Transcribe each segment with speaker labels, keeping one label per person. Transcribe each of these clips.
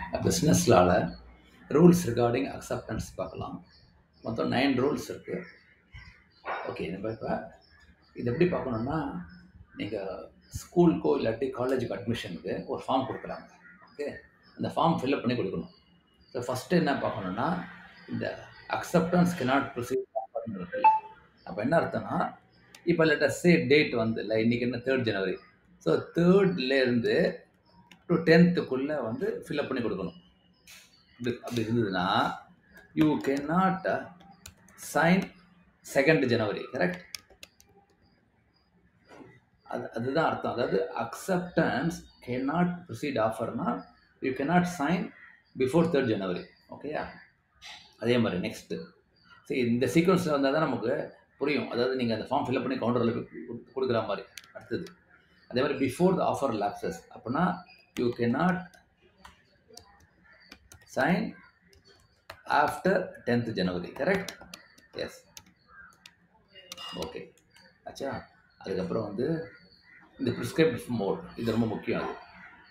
Speaker 1: business லால rules regarding acceptance பார்க்கலாம் மொத்தம் நைன் ரூல்ஸ் இருக்குது ஓகே நம்ம இப்போ இது எப்படி பார்க்கணுன்னா நீங்கள் ஸ்கூலுக்கோ இல்லாட்டி காலேஜுக்கு அட்மிஷனுக்கு ஒரு ஃபார்ம் கொடுக்குறாங்க ஓகே அந்த ஃபார்ம் ஃபில்அப் பண்ணி கொடுக்கணும் ஸோ ஃபஸ்ட்டு என்ன பார்க்கணுன்னா இந்த அக்செப்டன்ஸ் கெனாட் ப்ரொசீட் இருக்கு அப்போ என்ன அர்த்தம்னா இப்போ லெட்டர் சே டேட் வந்து இல்லை இன்றைக்கி என்ன தேர்ட் ஜனவரி ஸோ தேர்ட்லேருந்து டு டென்த்துக்குள்ளே வந்து ஃபில்அப் பண்ணி கொடுக்கணும் அப்படி அப்படி இருந்ததுன்னா you can not sign second January correct அது அதுதான் அர்த்தம் அதாவது அக்செப்டன்ஸ் கேன் நாட் ப்ரொசீட் ஆஃபர்னா you cannot sign before third January ஓகேயா அதே மாதிரி நெக்ஸ்ட்டு சரி இந்த சீக்வன்ஸில் வந்தால் தான் நமக்கு புரியும் அதாவது நீங்கள் அந்த ஃபார்ம் ஃபில்அப் பண்ணி கவுண்டரில் கொடுக்குற மாதிரி அடுத்தது அதே மாதிரி பிஃபோர் த ஆஃபர் லேப்சஸ் அப்படின்னா you can not sign after tenth January correct yes okay ஆச்சா அதுக்கப்புறம் வந்து இந்த ப்ரிஸ்கிரைப்ட் மோட் இது ரொம்ப முக்கியம் அது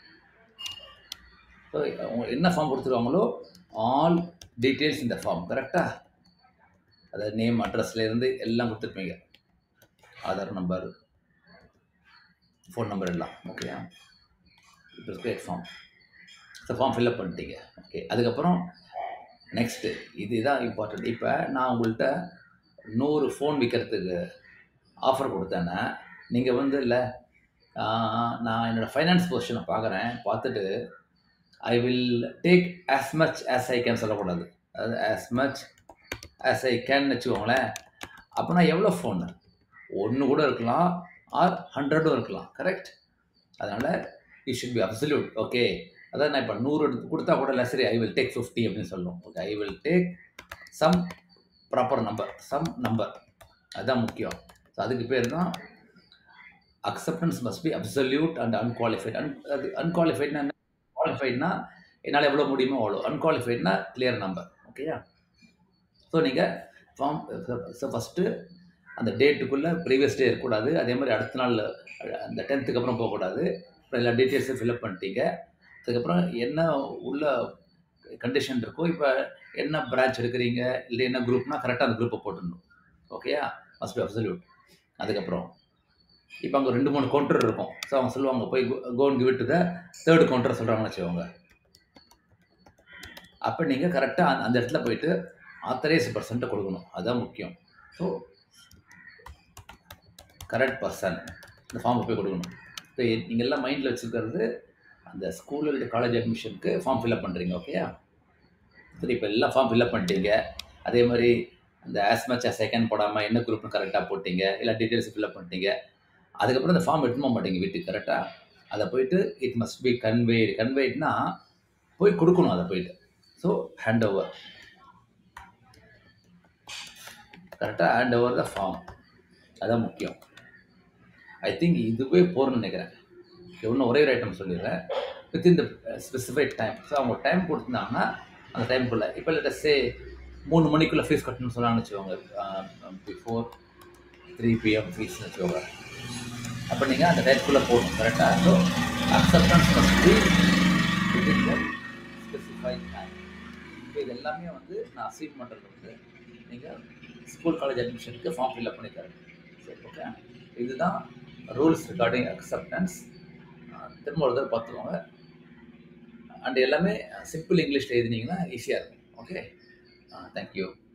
Speaker 1: ஸோ அவங்க என்ன ஃபார்ம் கொடுத்துருவாங்களோ ஆல் டீட்டெயில்ஸ் இந்த ஃபார்ம் கரெக்டாக அதாவது நேம் அட்ரஸ்லேருந்து எல்லாம் கொடுத்துருப்பீங்க ஆதார் நம்பர் ஃபோன் நம்பர் எல்லாம் ஓகேயா prescribe form so form fill up பண்ணிட்டீங்க ஓகே அதுக்கப்புறம் நெக்ஸ்ட்டு இதுதான் இம்பார்ட்டண்ட் இப்போ நான் உங்கள்கிட்ட நூறு ஃபோன் விற்கிறதுக்கு ஆஃபர் கொடுத்தேன்னா நீங்கள் வந்து இல்லை நான் என்னோடய ஃபைனான்ஸ் பொசிஷனை பார்க்குறேன் பார்த்துட்டு I will take as much as I can சொல்லக்கூடாது அதாவது as much as I can வச்சுக்கோங்களேன் அப்போனா எவ்வளோ ஃபோன் ஒன்று கூட இருக்கலாம் ஆர் ஹண்ட்ரடும் இருக்கலாம் கரெக்ட் அதனால் you should be absolute okay அதாவது நான் இப்போ நூறு எடுத்து கொடுத்தா கூட இல்லை சரி ஐ வில் டேக் ஃபிஃப்டி அப்படின்னு சொல்லணும் okay I will take some proper number some number அதுதான் முக்கியம் ஸோ அதுக்கு பேர் தான் acceptance must be absolute and unqualified அன் அது அன்குவாலிஃபைட்னா என்ன குவாலிஃபைட்னா என்னால் எவ்வளோ முடியுமோ அவ்வளோ அன்குவாலிஃபைட்னா கிளியர் நம்பர் ஓகேயா ஸோ நீங்கள் ஃபார்ம் ஸோ ஃபஸ்ட்டு அந்த டேட்டுக்குள்ளே ப்ரீவியஸ் டே இருக்கக்கூடாது அதே மாதிரி அடுத்த நாள் அந்த டென்த்துக்கு அப்புறம் போகக்கூடாது அப்புறம் எல்லா டீட்டெயில்ஸும் ஃபில்அப் பண்ணிட்டீங்க அதுக்கப்புறம் என்ன உள்ள கண்டிஷன் இருக்கோ இப்போ என்ன பிரான்ச் எடுக்கிறீங்க இல்லை என்ன குரூப்னா கரெக்டாக அந்த குரூப்பை போட்டுடணும் ஓகேயா மஸ்ட் பி அப்சல்யூட் அதுக்கப்புறம் இப்போ அங்கே ரெண்டு மூணு கவுண்டர் இருக்கும் ஸோ அவங்க சொல்லுவாங்க போய் gone give to the third counter சொல்கிறாங்கன்னு வச்சுக்கோங்க அப்போ நீங்கள் கரெக்டாக அந்த இடத்துல போயிட்டு ஆத்தரைஸ் பர்சன்ட்டை கொடுக்கணும் அதுதான் முக்கியம் ஸோ கரெக்ட் பர்சன் இந்த ஃபார்மை போய் கொடுக்கணும் ஸோ நீங்கள் எல்லாம் மைண்டில் வச்சுருக்கிறது அந்த ஸ்கூல் இல்லை காலேஜ் அட்மிஷனுக்கு ஃபார்ம் ஃபில்அப் பண்ணுறீங்க ஓகேயா சரி இப்போ எல்லாம் ஃபார்ம் ஃபில்அப் பண்ணிட்டீங்க அதே மாதிரி அந்த ஆஸ் மச் ஆஸ் செகண்ட் போடாமல் என்ன குரூப்னு கரெக்டாக போட்டீங்க இல்லை டீட்டெயில்ஸ் ஃபில்அப் பண்ணிட்டீங்க அதுக்கப்புறம் அந்த ஃபார்ம் எடுத்துன்னு போக மாட்டீங்க வீட்டுக்கு கரெக்டாக அதை போயிட்டு இட் மஸ்ட் பி கன்வேடு கன்வேட்னா போய் கொடுக்கணும் அதை போயிட்டு ஸோ ஹேண்ட் ஓவர் கரெக்டாக ஹேண்ட் ஓவர் த ஃபார்ம் அதான் முக்கியம் ஐ திங்க் இதுவே போகிறேன்னு நினைக்கிறேன் இன்னும் ஒரே ஒரு ஐட்டம் சொல்லிடுறேன் within the specified time so அவங்க டைம் கொடுத்துருந்தாங்கன்னா அந்த டைமுக்குள்ளே இப்போ லெட்ட சே மூணு மணிக்குள்ளே ஃபீஸ் கட்டணும்னு சொல்லான்னு வச்சுக்கோங்க பிஃபோர் த்ரீ பிஎம் ஃபீஸ்னு வச்சுக்கோங்க அப்போ நீங்கள் அந்த டைத்துக்குள்ளே போகணும் கரெக்டாக so acceptance must be within the specified time இப்போ இது எல்லாமே வந்து நான் அசீவ் பண்ணுறது வந்து நீங்கள் ஸ்கூல் காலேஜ் அட்மிஷனுக்கு ஃபார்ம் ஃபில்அப் பண்ணி தரேன் சரி ஓகே இதுதான் ரூல்ஸ் ரிகார்டிங் அக்செப்டன்ஸ் திரும்ப ஒரு தடவை பார்த்துக்கோங்க அண்ட் எல்லாமே சிம்பிள் இங்கிலீஷில் எழுதினீங்கன்னா ஈஸியாக இருக்கும் ஓகே தேங்க்யூ